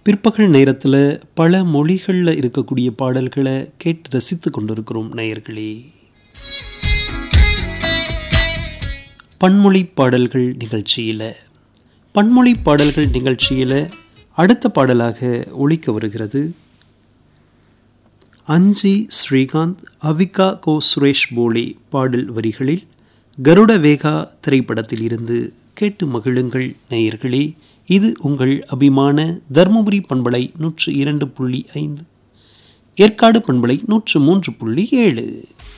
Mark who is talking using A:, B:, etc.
A: பிற்பகல் நேரத்தில் பல மொழிகளில் இருக்கக்கூடிய பாடல்களை கேட்டு ரசித்து கொண்டிருக்கிறோம் நேயர்களே பன்மொழி பாடல்கள் நிகழ்ச்சியில் பன்மொழி பாடல்கள் நிகழ்ச்சியில் அடுத்த பாடலாக ஒழிக்க வருகிறது அஞ்சி ஸ்ரீகாந்த் அவிகா கோ சுரேஷ் போலே பாடல் வரிகளில் கருட வேகா திரைப்படத்தில் இருந்து கேட்டு மகிழுங்கள் நேயர்களே இது உங்கள் அபிமான தருமபுரி பண்பலை நூற்று இரண்டு புள்ளி ஐந்து ஏற்காடு பண்பலை நூற்று மூன்று புள்ளி ஏழு